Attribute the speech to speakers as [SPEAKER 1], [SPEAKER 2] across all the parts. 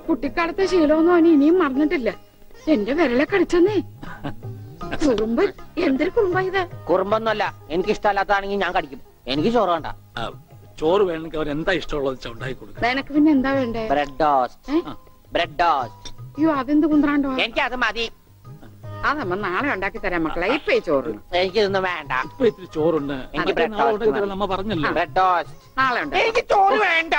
[SPEAKER 1] കുട്ടിക്കാലത്തെ ശീലമൊന്നും അവന് ഇനിയും മറന്നിട്ടില്ല എന്റെ വിരലെ കടിച്ചെന്നേ കുറുമ്പ് എന്തൊരു കുറുമ്പാ ഇത്
[SPEAKER 2] കുറുമ്പൊന്നുമല്ല എനിക്ക് ഇഷ്ടമല്ലാത്തതാണെങ്കിൽ ഞാൻ കടിക്കും എനിക്ക് ചോറ് വേണ്ട
[SPEAKER 3] ആ, ചോറ് വേണമെങ്കിൽ അവൻ എന്താ ഇഷ്ടമുള്ളത് വെച്ചാൽ ഉണ്ടാക്കി കൊടുക്കുക
[SPEAKER 1] നിനക്ക് പിന്നെ എന്താ വേണ്ടേ
[SPEAKER 2] ബ്രെഡ് ടോസ്റ്റ്
[SPEAKER 1] ഏ?
[SPEAKER 2] ബ്രെഡ് ടോസ്റ്റ്
[SPEAKER 1] അയ്യോ അതെന്ത് കുന്ത്രാണ്ടോ
[SPEAKER 2] എനിക്ക് അത് മതി
[SPEAKER 1] അതമ്മ നാളെ ഉണ്ടാക്കി തരാം മക്കളെ ഇപ്പൊ ഈ ചോറ്
[SPEAKER 2] എനിക്കിതൊന്നും വേണ്ട
[SPEAKER 3] ഇപ്പൊ ഇത്തിരി ചോറുണ്ട്
[SPEAKER 2] എനിക്ക്
[SPEAKER 3] അതൊക്കെ
[SPEAKER 2] bread
[SPEAKER 3] നാളെ
[SPEAKER 2] toast
[SPEAKER 3] ഉണ്ടാക്കി
[SPEAKER 2] മതി.
[SPEAKER 3] തരാം, നമ്മ പറഞ്ഞല്ലോ
[SPEAKER 2] ബ്രെഡ് ടോസ്റ്റ്
[SPEAKER 1] നാളെ ഉണ്ട്
[SPEAKER 2] എനിക്ക് ചോറ് വേണ്ട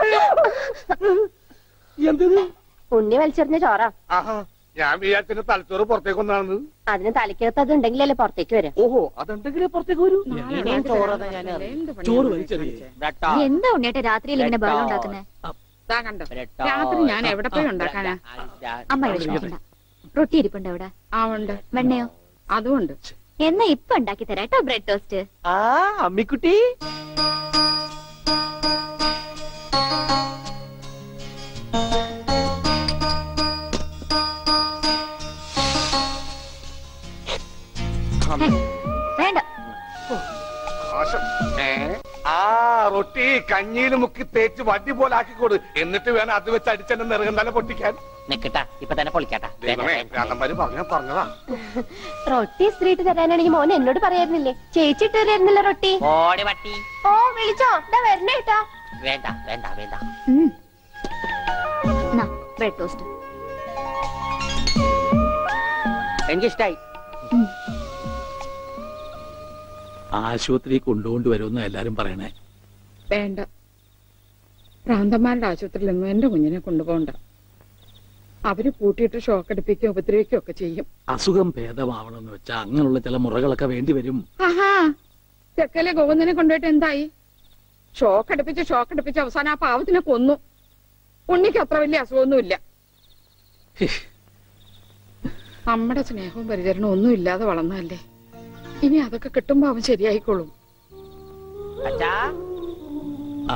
[SPEAKER 3] എന്തത്
[SPEAKER 4] ഉണ്ണി വലിച്ചെറിഞ്ഞ ചോറാ
[SPEAKER 5] ആഹാ ഞാൻ വിചാരിച്ചെന്റെ തലച്ചോറ് പുറത്തേക്ക് ഒന്നാണെന്ന്
[SPEAKER 4] അതിന് തലയ്ക്കകത്ത് അത് ഉണ്ടെങ്കിലല്ലേ പുറത്തേക്ക് വരാം
[SPEAKER 5] ഓഹോ അതുണ്ടെങ്കിലേ പുറത്തേക്ക് വരൂ
[SPEAKER 1] നാളെ
[SPEAKER 2] ഇനിയും
[SPEAKER 1] ഉണ്ടാക്കി
[SPEAKER 2] ചോറ്
[SPEAKER 1] തരാം
[SPEAKER 2] ഞാൻ
[SPEAKER 1] മക്കളെ. എന്ത് പണിയാ
[SPEAKER 3] ചോറ്
[SPEAKER 1] നിങ്ങൾ
[SPEAKER 3] വലിച്ചെറിയേ.
[SPEAKER 1] കാണിച്ചേ?
[SPEAKER 2] ബ്രെഡ് ടോസ്റ്റ്
[SPEAKER 4] എന്താ ഉണ്ണിയേട്ട രാത്രിയിൽ ഇങ്ങനെ ബഹളം ഉണ്ടാക്കുന്നേ
[SPEAKER 1] ദാ കണ്ടോ
[SPEAKER 2] ബ്രെഡ്
[SPEAKER 1] രാത്രി ഞാൻ എവിടെ പോയി ഉണ്ടാക്കാനാ
[SPEAKER 4] അമ്മ വിഷമിക്കണ്ട റൊട്ടി ഇരിപ്പുണ്ട് അവിടെ
[SPEAKER 1] ആ ഉണ്ട്
[SPEAKER 4] വെണ്ണയോ
[SPEAKER 1] അതും ഉണ്ട്
[SPEAKER 4] എന്നാ ഇപ്പൊ ഉണ്ടാക്കി തരാം കേട്ടോ ബ്രെഡ് ടോസ്റ്റ്
[SPEAKER 2] ആ അമ്മിക്കുട്ടി
[SPEAKER 4] വേണ്ട
[SPEAKER 5] ആശം. ഏ? ആ റൊട്ടി കഞ്ഞിയിൽ മുക്കി തേച്ച് വടി പോലെ ആക്കിക്കൊടു എന്നിട്ട് വേണം അത് വെച്ച് അടിച്ചെന്നെ നിറകണ്ടാലെ പൊട്ടിക്കാൻ
[SPEAKER 2] നിക്കട്ടാ ഇപ്പൊ തന്നെ പൊളിക്കാട്ടാ
[SPEAKER 5] ദൈവമേ രാധന്മാര് പറഞ്ഞ പറഞ്ഞതാ
[SPEAKER 4] റൊട്ടി സ്ത്രീട്ട് തരാനാണെങ്കിൽ മോൻ എന്നോട് പറയായിരുന്നില്ലേ ചേച്ചി ഇട്ട് തരായിരുന്നില്ല റൊട്ടി
[SPEAKER 2] ഓടി വട്ടി
[SPEAKER 4] ഓ വിളിച്ചോ ഇതാ വരണേട്ടാ
[SPEAKER 2] വേണ്ട വേണ്ട വേണ്ട
[SPEAKER 4] ബ്രെഡ് ടോസ്റ്റ്
[SPEAKER 2] എനിക്കിഷ്ടായി
[SPEAKER 3] ആശുപത്രി കൊണ്ടുകൊണ്ട് വരുമെന്ന് എല്ലാരും പറയണേ
[SPEAKER 1] വേണ്ട ഭ്രാന്തന്മാരുടെ ആശുപത്രിയിലൊന്നും എന്റെ കുഞ്ഞിനെ കൊണ്ടുപോകണ്ട അവര് പൂട്ടിയിട്ട് ഷോക്ക് അടിപ്പിക്കുകയും ഉപദ്രവിക്കുകയും ഒക്കെ ചെയ്യും
[SPEAKER 3] അസുഖം ഭേദമാവണമെന്ന് വെച്ചാൽ അങ്ങനെയുള്ള ചില മുറകളൊക്കെ വേണ്ടി വരും
[SPEAKER 1] ആഹാ തെക്കലെ ഗോവിന്ദനെ കൊണ്ടുപോയിട്ട് എന്തായി ഷോക്ക് അടുപ്പിച്ച് ഷോക്ക് അടുപ്പിച്ച് അവസാനം ആ പാവത്തിനെ കൊന്നു ഉണ്ണിക്ക് അത്ര വലിയ അസുഖമൊന്നുമില്ല നമ്മുടെ സ്നേഹവും പരിചരണവും ഒന്നും ഇല്ലാതെ വളർന്നതല്ലേ ഇനി അതൊക്കെ കിട്ടുമ്പോ അവൻ ശരിയായിക്കോളും
[SPEAKER 2] അച്ഛാ
[SPEAKER 3] ആ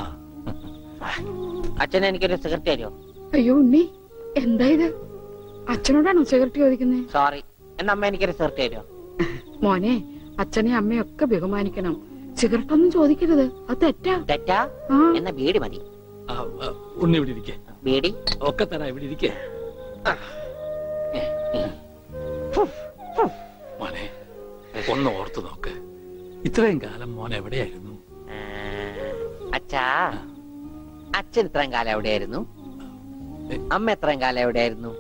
[SPEAKER 2] അച്ഛൻ എനിക്കൊരു സിഗരറ്റ് തരുമോ
[SPEAKER 1] അയ്യോ ഉണ്ണി എന്താ ഇത് അച്ഛനോടാണോ സിഗരറ്റ് ചോദിക്കുന്നത്
[SPEAKER 2] സോറി എന്നാ അമ്മ എനിക്കൊരു സിഗരറ്റ് തരുമോ
[SPEAKER 1] മോനെ അച്ഛനെ അമ്മയും ഒക്കെ ബഹുമാനിക്കണം സിഗരറ്റ് ഒന്നും ചോദിക്കരുത് അത് തെറ്റാ
[SPEAKER 2] തെറ്റാ
[SPEAKER 1] ആ
[SPEAKER 2] എന്നാ ബീഡി മതി
[SPEAKER 3] ആ, ആ, ഉണ്ണി ഇവിടെ ഇരിക്കേ
[SPEAKER 2] ബീഡി
[SPEAKER 3] ഒക്കെ തരാം ഇവിടെ ഇരിക്കേ മോനെ ഒന്ന് ഓർത്തു നോക്ക് ഇത്രയും കാലം മോൻ എവിടെയായിരുന്നു
[SPEAKER 2] ആ, അച്ഛാ അച്ഛൻ ഇത്രയും കാലം എവിടെയായിരുന്നു അമ്മ എത്രയും കാലം എവിടെയായിരുന്നു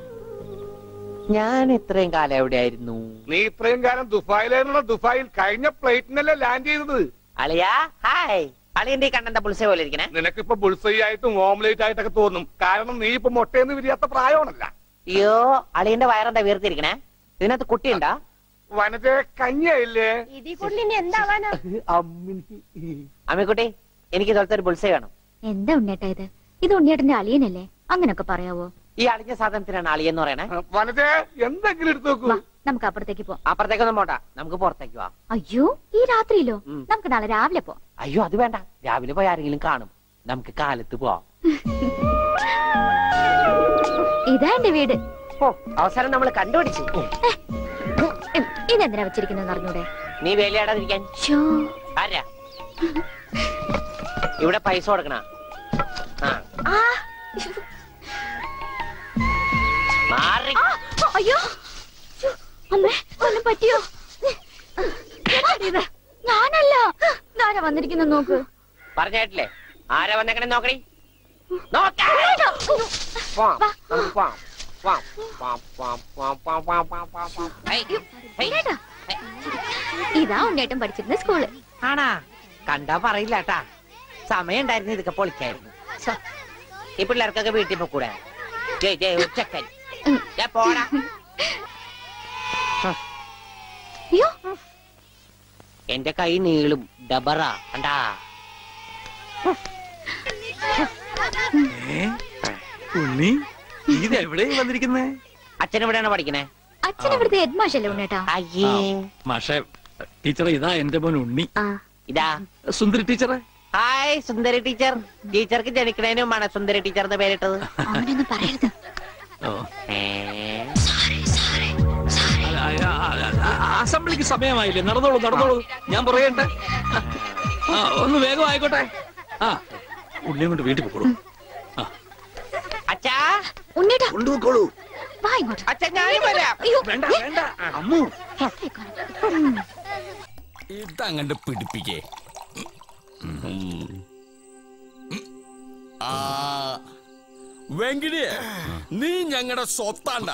[SPEAKER 2] ഞാൻ ഇത്രയും കാലം എവിടെയായിരുന്നു
[SPEAKER 5] നീ ഇത്രയും കാലം ദുബായിലായിരുന്ന ദുബായിൽ കഴിഞ്ഞ പ്ലേറ്റിനല്ലേ ലാൻഡ് ചെയ്തത്
[SPEAKER 2] അളിയാ ഹായ് അളിയന്റെ ഈ കണ്ണന്റെ പുളിസ പോലെ ഇരിക്കണേ
[SPEAKER 5] നിനക്കിപ്പോ ബുൾസൈ ആയിട്ടും ഓംലേറ്റ് ആയിട്ടൊക്കെ തോന്നും കാരണം നീ ഇപ്പൊ മുട്ടയെന്ന് വിരിയാത്ത പ്രായമാണല്ല
[SPEAKER 2] അയ്യോ അളിയന്റെ വയറെന്താ വീർത്തിരിക്കണേ ഇതിനകത്ത് കുട്ടിയുണ്ടാ
[SPEAKER 5] വനജ കഞ്ഞിയായില്ലേ
[SPEAKER 4] ഇതിൽ കൂടുതൽ ഇനി എന്താവാനാ
[SPEAKER 2] അമ്മിക്കുട്ടി എനിക്ക് ഇതുപോലത്തെ ഒരു ബുൾസൈ വേണം
[SPEAKER 4] എന്താ ഉണ്ണേട്ടാ ഇത് ഇത് ഉണ്ണിയേട്ടന്റെ അളിയനല്ലേ അങ്ങനൊക്കെ പറയാവോ
[SPEAKER 2] ഈ അളിഞ്ഞ സാധനത്തിനാണ് അളിയെന്ന് പറയണേ
[SPEAKER 5] വനജ എന്തെങ്കിലും എടുത്തു നോക്കൂ
[SPEAKER 4] വാ നമുക്ക് അപ്പുറത്തേക്ക് പോവാം
[SPEAKER 2] അപ്പുറത്തേക്കൊന്നും പോണ്ട നമുക്ക് പുറത്തേക്ക് പോവാം
[SPEAKER 4] അയ്യോ ഈ രാത്രിയിലോ
[SPEAKER 2] ഉം.
[SPEAKER 4] നമുക്ക് നാളെ രാവിലെ പോവാം
[SPEAKER 2] അയ്യോ അത് വേണ്ട രാവിലെ പോയി ആരെങ്കിലും കാണും നമുക്ക് കാലത്ത് പോവാം
[SPEAKER 4] ഇതാ എന്റെ വീട്
[SPEAKER 2] ഓ അവസാനം നമ്മൾ കണ്ടുപിടിച്ചു
[SPEAKER 4] ഉം, ഇതെന്തിനാ വെച്ചിരിക്കുന്നത് അറിഞ്ഞൂടെ
[SPEAKER 2] നീ വേലയാടാതിരിക്കാൻ
[SPEAKER 4] ഷോ
[SPEAKER 2] ആരാ ഇവിടെ പൈസ കൊടുക്കണ ആ
[SPEAKER 4] ആ
[SPEAKER 2] മാറി
[SPEAKER 4] ആ, അയ്യോ ശ്ശോ, അമ്മേ ഒന്നും പറ്റിയോ എന്താടി ഇത്? ഞാനല്ല ഞാനാ വന്നിരിക്കുന്ന നോക്ക്
[SPEAKER 2] പറഞ്ഞേട്ടില്ലേ ആരാ വന്നേക്കണേ നോക്കണി നോക്കാം പോവാം, നമുക്ക് പോവാം. പോവാം. പോവാം, പോവാം, പോവാം, പോവാം, പോവാം, പോവാം, പോവാം, പോവാം. Hey, hey.
[SPEAKER 4] ഉണ്ണേട്ടാ. ഇതാ ഉണ്ണേട്ടൻ പഠിച്ചിരുന്ന സ്കൂള്
[SPEAKER 2] ആണാ കണ്ടാ പറയില്ല കേട്ടാ സമയം ഉണ്ടായിരുന്നു ഇതൊക്കെ പൊളിക്കായിരുന്നു ഛെ, ഈ പിള്ളേർക്കൊക്കെ വീട്ടിൽ പോക്കൂടെ ജയ് ജയ് ഉച്ചക്കൻ ദേ പോടാ
[SPEAKER 4] അയ്യോ
[SPEAKER 2] എന്റെ കൈ നീളും ഡബറ കണ്ടാ
[SPEAKER 3] ഏ? ഉണ്ണി ഇത് എവിടെ വന്നിരിക്കുന്നേ
[SPEAKER 2] അച്ഛൻ എവിടെയാണ് പഠിക്കണേ
[SPEAKER 4] അച്ഛൻ ഇവിടുത്തെ ഹെഡ് മാഷല്ലേ ഉണ്ണേട്ടാ
[SPEAKER 2] അയ്യേ
[SPEAKER 3] മാഷെ ടീച്ചറെ ഇതാ എന്റെ മോൻ ഉണ്ണി
[SPEAKER 4] ആ
[SPEAKER 2] ഇതാ
[SPEAKER 3] സുന്ദരി ടീച്ചറെ
[SPEAKER 2] ഹായ് സുന്ദരി ടീച്ചർ ടീച്ചർക്ക് ജനിക്കണേന് മുമ്പാണ് സുന്ദരി ടീച്ചർ എന്ന് പേരിട്ടത്
[SPEAKER 4] അവനൊന്നും പറയരുത്
[SPEAKER 3] ഓ
[SPEAKER 2] ഏ?
[SPEAKER 3] അല്ല, ആ, ആ, ആ, ആ, അസംബ്ലിക്ക് സമയമായില്ലേ നടന്നോളൂ നടന്നോളൂ ഞാൻ പറയട്ടെ ആ ഒന്ന് വേഗം ആയിക്കോട്ടെ ആ ഉള്ളിയും കൊണ്ട് വീട്ടിൽ പോകൂ ആ
[SPEAKER 2] അച്ഛാ
[SPEAKER 4] ഉണ്ണേട്ടാ
[SPEAKER 6] കൊണ്ടുപോയിക്കോളൂ
[SPEAKER 4] വാ ഇങ്ങോട്ട്
[SPEAKER 2] അച്ഛൻ ഞാനും വരാം
[SPEAKER 4] അയ്യോ
[SPEAKER 3] വേണ്ട
[SPEAKER 4] ഏ,
[SPEAKER 3] വേണ്ട അമ്മു
[SPEAKER 4] ഉം.
[SPEAKER 7] ഇതങ്ങണ്ട് പിടിപ്പിക്കേ ആ വെങ്കിടിയെ നീ ഞങ്ങളുടെ സ്വത്താണ്ട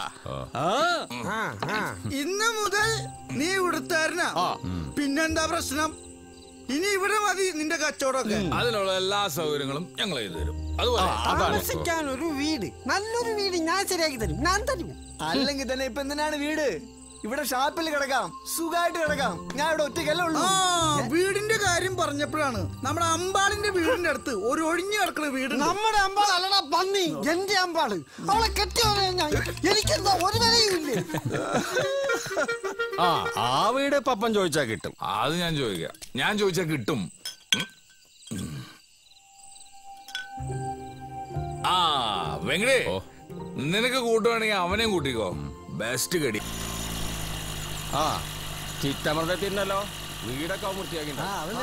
[SPEAKER 6] ഇന്ന് മുതൽ നീ ഇവിടുത്താരനാ
[SPEAKER 7] ആ.
[SPEAKER 6] പിന്നെന്താ പ്രശ്നം ഇനി ഇവിടെ മതി നിന്റെ കച്ചവടമൊക്കെ
[SPEAKER 7] അതിനുള്ള എല്ലാ സൗകര്യങ്ങളും ഞങ്ങൾ ചെയ്തു തരും അതുപോലെ അതാണ്
[SPEAKER 8] താമസിക്കാൻ ഒരു വീട് നല്ലൊരു വീട് ഞാൻ ശരിയാക്കി തരും ഞാൻ തരും
[SPEAKER 6] അല്ലെങ്കിൽ തന്നെ ഇപ്പൊ എന്തിനാണ് വീട് ഇവിടെ ഷാപ്പിൽ കിടക്കാം സുഖമായിട്ട് കിടക്കാം ഞാൻ ഇവിടെ ഒറ്റയ്ക്കല്ലേ ഉള്ളൂ വീടിന്റെ കാര്യം പറഞ്ഞപ്പോഴാണ് നമ്മുടെ അമ്പാളിന്റെ വീടിന്റെ അടുത്ത് ഒരു ഒഴിഞ്ഞു കിടക്കുന്ന വീട്
[SPEAKER 8] നമ്മുടെ അമ്പാൾ അല്ലടാ പന്നി എന്റെ അമ്പാള് അവളെ കെട്ടിയോനെ ഞാൻ എനിക്കെന്താ ഒരു വിലയും ഇല്ലേ
[SPEAKER 7] ആ ആ വീട് പപ്പൻ ചോദിച്ചാ കിട്ടും
[SPEAKER 9] അത് ഞാൻ ചോദിക്കാം ഞാൻ ചോദിച്ചാ കിട്ടും ആ വെങ്കടേ നിനക്ക് കൂട്ടുവാണെങ്കിൽ അവനെയും കൂട്ടിക്കോ ബെസ്റ്റ് കടി
[SPEAKER 7] ആ ചിറ്റമൃതത്തിന്നല്ലോ വീടൊക്കെ വൃത്തിയാക്കി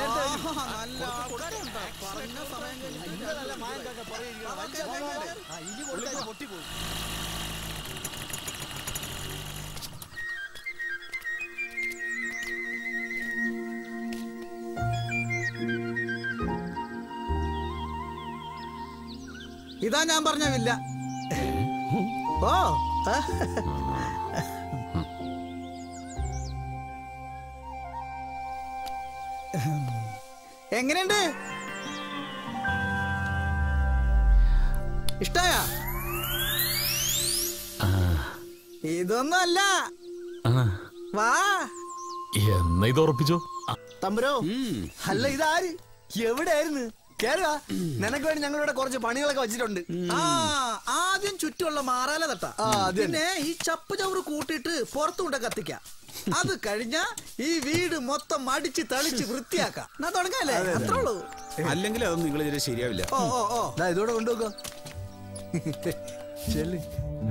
[SPEAKER 6] ഇതാ ഞാൻ പറഞ്ഞ വില്ല ഓ ആ. എങ്ങനെയുണ്ട് ഇഷ്ടായ ഇതൊന്നും അല്ല വാ
[SPEAKER 3] എന്നാ ഇത് ഉറപ്പിച്ചോ
[SPEAKER 6] തമ്പുരോ അല്ല ഇതാര് എവിടെയായിരുന്നു കേറുക നിനക്ക് വേണ്ടി ഞങ്ങളിവിടെ കുറച്ച് പണികളൊക്കെ വെച്ചിട്ടുണ്ട് ആ ആദ്യം ചുറ്റുമുള്ള മാറാല തട്ട പിന്നെ ഈ ചപ്പ് ചവറ് കൂട്ടിയിട്ട് പുറത്തു കൊണ്ട് കത്തിക്കാം അത് കഴിഞ്ഞ ഈ വീട് മൊത്തം അടിച്ച് തളിച്ച് വൃത്തിയാക്കാം എന്നാ തുടങ്ങാല്ലേ അത്രേ ഉള്ളൂ
[SPEAKER 7] അല്ലെങ്കിൽ അതൊന്നും നിങ്ങൾ ഇതിന് ശരിയാവില്ല
[SPEAKER 6] ഓ ഓ ഓ ഇതോടെ കൊണ്ടുപോക്കോ ചെല്ല്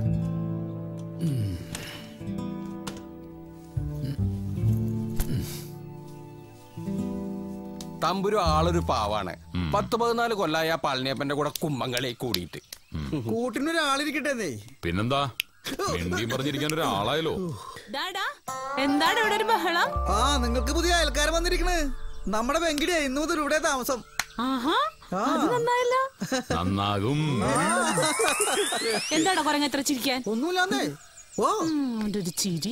[SPEAKER 7] തമ്പുരു ആളൊരു പാവാണ് പത്ത് പതിനാല് കൊല്ലായ ആ പളനിയപ്പന്റെ കൂടെ കുമ്മങ്ങളെ കൂടിയിട്ട്
[SPEAKER 6] കൂട്ടിനൊരാളിരിക്കട്ടെ
[SPEAKER 9] പിന്നെന്താ മിണ്ടിയും പറഞ്ഞിരിക്കാൻ ഒരാളായല്ലോ
[SPEAKER 10] ഡാടാ എന്താണ് ഇവിടെ ഒരു ബഹളം
[SPEAKER 6] ആ നിങ്ങൾക്ക് പുതിയ അയൽക്കാരൻ വന്നിരിക്കണ് നമ്മുടെ വെങ്കിടിയാ ഇന്നു മുതൽ ഇവിടെ താമസം
[SPEAKER 10] ആഹാ
[SPEAKER 6] ആ.
[SPEAKER 10] അത് നന്നായല്ലോ
[SPEAKER 9] നന്നാകും
[SPEAKER 10] എന്താടാ കുറങ്ങ എത്ര ചിരിക്കാൻ
[SPEAKER 6] ഒന്നുമില്ലാന്നേ ഓ
[SPEAKER 10] ഉം, അവന്റെ ഒരു ചിരി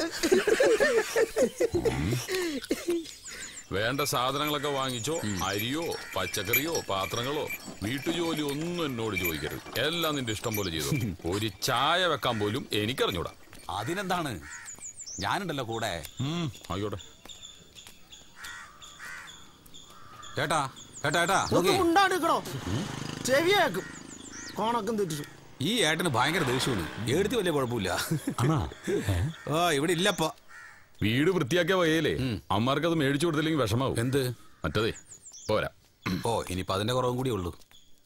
[SPEAKER 9] വേണ്ട സാധനങ്ങളൊക്കെ വാങ്ങിച്ചോ അരിയോ പച്ചക്കറിയോ പാത്രങ്ങളോ വീട്ടുജോലി ഒന്നും എന്നോട് ചോദിക്കരുത് എല്ലാം നിന്റെ ഇഷ്ടം പോലെ ചെയ്തു ഒരു ചായ വെക്കാൻ പോലും എനിക്കറിഞ്ഞൂടാ
[SPEAKER 7] അതിനെന്താണ് ഞാനുണ്ടല്ലോ കൂടെ
[SPEAKER 9] ഉം, ആയിക്കോട്ടെ
[SPEAKER 7] ഏട്ടാ ഏട്ടാ ഏട്ടാ നോക്കി
[SPEAKER 8] ഉണ്ടാടിക്കണോ ചെവിയാക്കും കോണക്കം തെറ്റിച്ചു
[SPEAKER 7] ഈ ഏട്ടന് ഭയങ്കര ദേഷ്യമാണ് എടുത്ത് വലിയ കുഴപ്പമില്ല ഓ ഇവിടെ ഇല്ലപ്പോ
[SPEAKER 9] വീട് വൃത്തിയാക്കിയ വകയിലേ അമ്മമാർക്ക് അത് മേടിച്ചു കൊടുത്തില്ലെങ്കിൽ വിഷമാവും
[SPEAKER 7] എന്ത്
[SPEAKER 9] മറ്റതേ പോരാ
[SPEAKER 7] ഓ ഇനിയിപ്പോ അതിന്റെ കുറവും കൂടി ഉള്ളൂ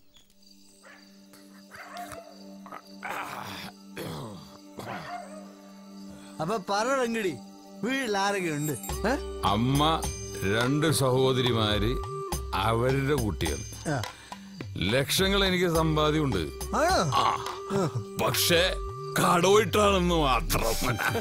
[SPEAKER 6] അപ്പൊ പറ വെങ്കിടി വീട്ടിൽ ആരൊക്കെ ഉണ്ട് ഏ?
[SPEAKER 9] അമ്മ രണ്ട് സഹോദരിമാര് അവരുടെ കുട്ടികൾ
[SPEAKER 6] ആ.
[SPEAKER 9] ലക്ഷങ്ങൾ എനിക്ക് സമ്പാദ്യമുണ്ട്
[SPEAKER 6] ആണോ
[SPEAKER 9] ആ പക്ഷേ കടവിട്ടാണെന്ന് മാത്രം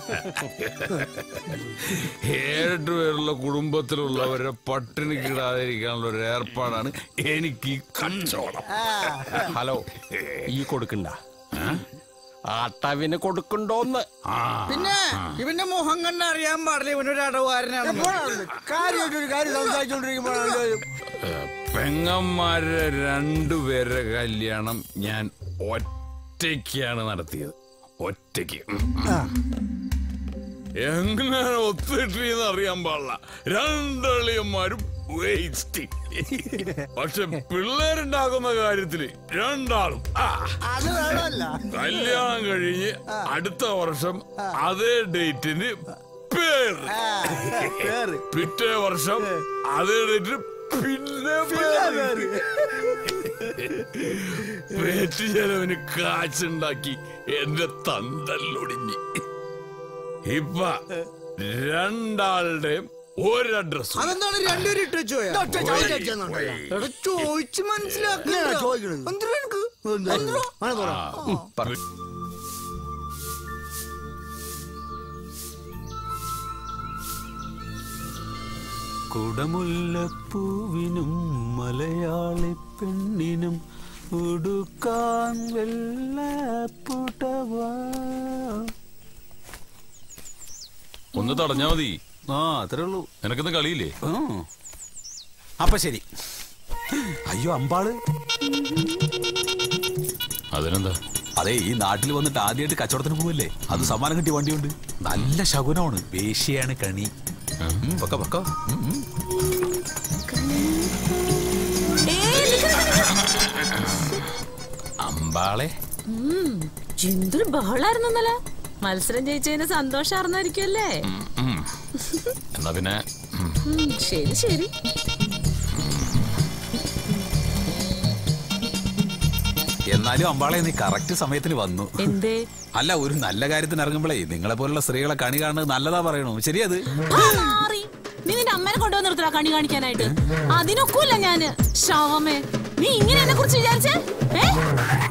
[SPEAKER 9] ഏഴെട്ട് പേരുള്ള കുടുംബത്തിലുള്ളവരെ പട്ടിണി കിടാതിരിക്കാനുള്ള ഒരു ഏർപ്പാടാണ് എനിക്ക് ഈ കച്ചവടം
[SPEAKER 7] ഹലോ ഈ കൊടുക്കണ്ട ആട്ടവിന് കൊടുക്കണ്ടോന്ന്
[SPEAKER 9] ആ
[SPEAKER 6] പിന്നെ ഇവന്റെ മുഖം കണ്ട് അറിയാൻ പാടില്ല ഇവനൊരു അടവുകാരനാണ്
[SPEAKER 8] കാര്യമായിട്ടൊരു കാര്യം സംസാരിച്ചോണ്ടിരിക്കുമ്പോഴാണ്
[SPEAKER 9] ഏ, പെങ്ങന്മാരുടെ രണ്ടുപേരുടെ കല്യാണം ഞാൻ ഒറ്റയ്ക്കാണ് നടത്തിയത് ഒറ്റയ്ക്ക് എങ്ങനെ ഒത്തിട്ടെന്ന് അറിയാൻ പാടില്ല രണ്ടളിയന്മാരും വേസ്റ്റ് പക്ഷെ പിള്ളേരുണ്ടാക്കുന്ന കാര്യത്തില് രണ്ടാളും ആ
[SPEAKER 8] അത് വേണമല്ല
[SPEAKER 9] കല്യാണം കഴിഞ്ഞ് അടുത്ത വർഷം അതേ ഡേറ്റിന് പേര്
[SPEAKER 6] പേര്
[SPEAKER 9] പിറ്റേ വർഷം അതേ ഡേറ്റിന് പിന്നെ പേര് പേറ്റ് ചെലവിന് കാച്ചുണ്ടാക്കി എന്റെ തന്തല്ലൊടിഞ്ഞ് ഇപ്പ രണ്ടാളുടെയും ഒരഡ്രസ്
[SPEAKER 6] അതെന്താണ് രണ്ടുപേരും ഇട്ട് വെച്ചോയാ എടാ ചോദിച്ച് മനസ്സിലാക്കി
[SPEAKER 8] ചോദിക്കണത്.
[SPEAKER 6] എന്തിനാ എനിക്ക് അങ്ങനെ പറ.
[SPEAKER 7] ഉം, പറ.
[SPEAKER 11] കുടമുല്ലപ്പൂവിനും മലയാളി പെണ്ണിനും ഉടുക്കാൻ വെള്ളപ്പുടവാ
[SPEAKER 9] ഒന്ന് തടഞ്ഞാ മതി
[SPEAKER 11] ആ അത്രേ ഉള്ളൂ
[SPEAKER 9] നിനക്കിന്ന് കളിയില്ലേ
[SPEAKER 11] അപ്പൊ ശരി അയ്യോ അമ്പാള്
[SPEAKER 9] അതിനെന്താ
[SPEAKER 11] അതെ ഈ നാട്ടിൽ വന്നിട്ട് ആദ്യമായിട്ട് കച്ചവടത്തിന് പോവല്ലേ അത് സമ്മാനം കിട്ടിയ വണ്ടിയുണ്ട് നല്ല ശകുനമാണ് വേശ്യയാണ് കണി ഉം, വെക്ക, വെക്ക. ഉം, ഉം. അമ്പാളെ
[SPEAKER 10] ഉം, എന്തൊരു ബഹളായിരുന്നു ഇന്നലെ മത്സരം ജയിച്ചതിന് സന്തോഷാർന്നായിരിക്കുമല്ലേ
[SPEAKER 9] ഉം. എന്നാ പിന്നെ ഉം.
[SPEAKER 10] ഉം, ശരി ശരി
[SPEAKER 11] എന്നാലും അമ്പാളെ നീ കറക്റ്റ് സമയത്തിന് വന്നു
[SPEAKER 10] എന്തേ
[SPEAKER 11] അല്ല ഒരു നല്ല കാര്യത്തിന് ഇറങ്ങുമ്പോഴേ നിങ്ങളെ പോലുള്ള സ്ത്രീകളെ കണി കാണുന്നത് നല്ലതാ പറയണു ശരിയത്
[SPEAKER 10] ആ, മാറി. നീ നിന്റെ അമ്മേനെ കൊണ്ടുവന്ന് നിർത്തല കണി കാണിക്കാനായിട്ട് അതിനൊക്കൂല ഞാന് ശാമേ നീ ഇങ്ങനെ എന്നെ കുറിച്ച് വിചാരിച്ചേ ഏ